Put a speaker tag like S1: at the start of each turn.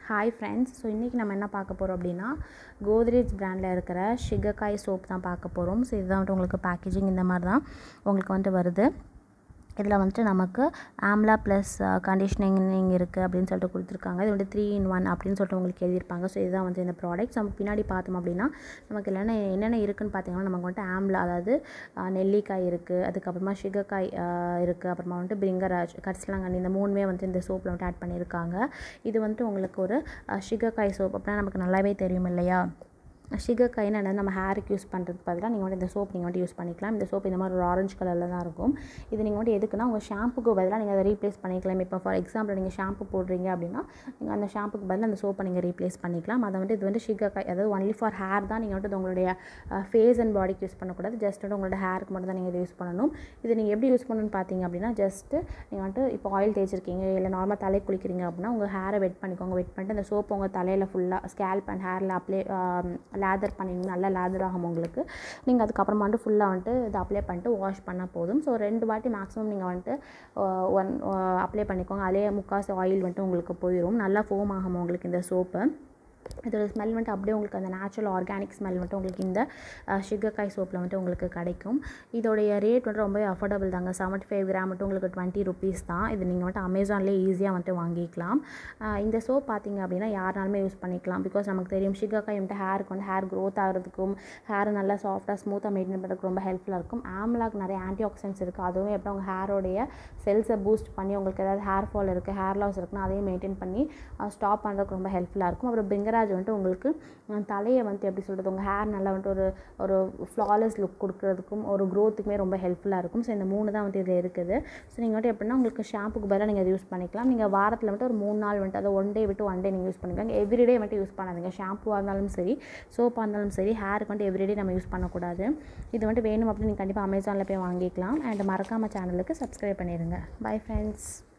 S1: hi friends so இன்றைக்கி நம்ம என்ன பார்க்க போகிறோம் அப்படின்னா கோத்ரேஜ் பிராண்டில் இருக்கிற ஷிகக்காய் சோப் தான் பார்க்க போகிறோம் ஸோ இதுதான் வந்துட்டு உங்களுக்கு பேக்கேஜிங் இந்த மாதிரி தான் உங்களுக்கு வந்துட்டு வருது இதில் வந்துட்டு நமக்கு ஆம்லா ப்ளஸ் கண்டிஷனிங் இருக்குது அப்படின்னு சொல்லிட்டு கொடுத்துருக்காங்க இது வந்து த்ரீ இன் ஒன் அப்படின்னு சொல்லிட்டு உங்களுக்கு எழுதியிருப்பாங்க ஸோ இதுதான் வந்து இந்த ப்ராடக்ட்ஸ் நம்ம பின்னாடி பார்த்தோம் அப்படின்னா நமக்கு இல்லைன்னா என்னென்ன இருக்குன்னு பார்த்தீங்கன்னா நமக்கு வந்துட்டு ஆம்லா அதாவது அஹ், நெல்லிக்காய் இருக்குது அதுக்கப்புறமா ஷிகக்காய் இருக்குது அப்புறமா வந்துட்டு பிரிங்கராஜ் கரிசலாங்கண்ணி இந்த மூணுமே வந்து இந்த சோப்பில் வந்துட்டு ஆட் பண்ணியிருக்காங்க இது வந்துட்டு உங்களுக்கு ஒரு அஹ், ஷிகக்காய் சோப் அப்படின்னா நமக்கு நல்லாவே தெரியும் இல்லையா ஷிகக்காய்னு என்னது நம்ம ஹேருக்கு யூஸ் பண்ணுறதுக்கு பதிலாக நீங்கள் வந்து இந்த சோப் நீங்கள் வந்து யூஸ் பண்ணிக்கலாம் இந்த சோப் இந்த மாதிரி ஒரு ஆரஞ்சு கலரில் தான் இருக்கும் இது நீங்கள் வந்து எதுக்குன்னா உங்கள் ஷாம்புக்கு பதிலாக நீங்கள் அதை ரீப்ளேஸ் பண்ணிக்கலாம் இப்போ ஃபார் எக்ஸாம்பிள் நீங்கள் ஷாம்பு போடுறீங்க அப்படின்னா நீங்கள் அந்த ஷாம்புக்கு பதிலாக அந்த சோப்பை நீங்கள் ரீப்ளேஸ் பண்ணிக்கலாம் அதை வந்து இது வந்து ஷிகக்காய் அதாவது ஒன்லி ஃபார் ஹேர் தான் நீங்கள் வந்து உங்களுடைய ஃபேஸ் அண்ட் பாடிக்கு யூஸ் பண்ணக்கூடாது ஜஸ்ட் வந்து உங்களோட ஹேருக்கு மட்டும் தான் நீங்கள் இதை யூஸ் பண்ணணும் இது நீங்கள் எப்படி யூஸ் பண்ணணும்னு பார்த்தீங்க அப்படின்னா ஜஸ்ட்டு நீங்கள் வந்துட்டு இப்போ ஆயில் தேய்ச்சிருக்கீங்க இல்லை நார்மலாக தலை குளிக்கிறீங்க அப்படின்னா உங்கள் ஹேரை வெட் பண்ணிக்கோங்க வெட் பண்ணிட்டு அந்த சோப்பு உங்கள் தலையில் ஃபுல்லாக ஸ்கேல்ப் அண்ட் ஹேரில் அப்ளை லேதர் பண்ணிங்கன்னா நல்லா லேதர் ஆகும் உங்களுக்கு நீங்கள் அதுக்கப்புறமா வந்துட்டு ஃபுல்லாக வந்துட்டு இதை அப்ளை பண்ணிட்டு வாஷ் பண்ணால் போதும் ஸோ ரெண்டு வாட்டி மேக்ஸிமம் நீங்கள் வந்துட்டு ஒன் அப்ளை பண்ணிக்கோங்க அதே முக்காசு ஆயில் வந்துட்டு உங்களுக்கு போயிடும் நல்லா ஃபோம் ஆகும் உங்களுக்கு இந்த சோப்பு இதோட ஸ்மெல் வந்துட்டு அப்படியே உங்களுக்கு அந்த நேச்சுரல் ஆர்கானிக் ஸ்மெல் வந்துட்டு உங்களுக்கு இந்த ஷுகர்காய் சோப்பில் வந்துட்டு உங்களுக்கு கிடைக்கும் இதோடைய ரேட் வந்துட்டு ரொம்பவே அஃபோர்டபுள் தாங்க செவன்ட்டி ஃபைவ் கிராம் மட்டும் உங்களுக்கு டுவெண்ட்டி ருபீஸ் தான் இது நீங்கள் வந்துட்டு அமேசான்லேயே ஈஸியாக வந்துட்டு வாங்கிக்கலாம் அஹ் இந்த சோப் பார்த்தீங்க அப்படின்னா யாருனாலுமே யூஸ் பண்ணிக்கலாம் பிகாஸ் நமக்கு தெரியும் ஷுகர்காய் வந்துட்டு ஹேருக்கு வந்து ஹேர் க்ரோத் ஆகிறதுக்கும் ஹேர் நல்லா சாஃப்டாக ஸ்மூத்தாக மெயின்டைன் பண்ணுறதுக்கு ரொம்ப ஹெல்ப்ஃபுல்லாக இருக்கும் ஆம்லாக் நிறைய ஆன்டி ஆக்சிடென்ட்ஸ் இருக்குது அதுவும் எப்படி உங்கள் ஹேரோடைய செல்ஸை பூஸ்ட் பண்ணி உங்களுக்கு ஏதாவது ஹேர் ஃபால் இருக்குது ஹேர் லாஸ் இருக்குன்னா அதையும் மெயின்டைன் பண்ணி ஸ்டாப் பண்ணுறதுக்கு ரொம்ப ஹெல்ப்ஃபுல்லாக இருக்கும் அப்புறம் பிங்கராஜ் வந்துட்டு உங்களுக்கு அஹ், தலையை வந்துட்டு எப்படி சொல்கிறது உங்கள் ஹேர் நல்லா வந்துட்டு ஒரு ஒரு ஃப்ளாலெஸ் லுக் கொடுக்குறதுக்கும் ஒரு க்ரோத்துக்குமே ரொம்ப ஹெல்ப்ஃபுல்லாக இருக்கும் ஸோ இந்த மூணு தான் வந்து இதில் இருக்குது ஸோ நீங்கள் வந்துட்டு எப்படின்னா உங்களுக்கு ஷாம்புக்கு பதிலாக நீங்கள் அதை யூஸ் பண்ணிக்கலாம் நீங்கள் வாரத்தில் வந்துட்டு ஒரு மூணு நாள் வந்துட்டு அதை ஒன் டே விட்டு ஒன் டே நீங்கள் யூஸ் பண்ணிக்கலாம் எவ்ரிடே வந்துட்டு யூஸ் பண்ணாதீங்க ஷாம்புவாக இருந்தாலும் சரி சோப்பாக இருந்தாலும் சரி ஹேருக்கு வந்துட்டு எவ்ரிடே நம்ம யூஸ் பண்ணக்கூடாது இது வந்துட்டு வேணும் அப்படின்னு நீங்கள் கண்டிப்பாக அமேசானில் போய் வாங்கிக்கலாம் அண்ட் மறக்காமல் சேனலுக்கு சப்ஸ்கிரைப் பண்ணிடுங்க பை ஃப்ரெண்ட்ஸ்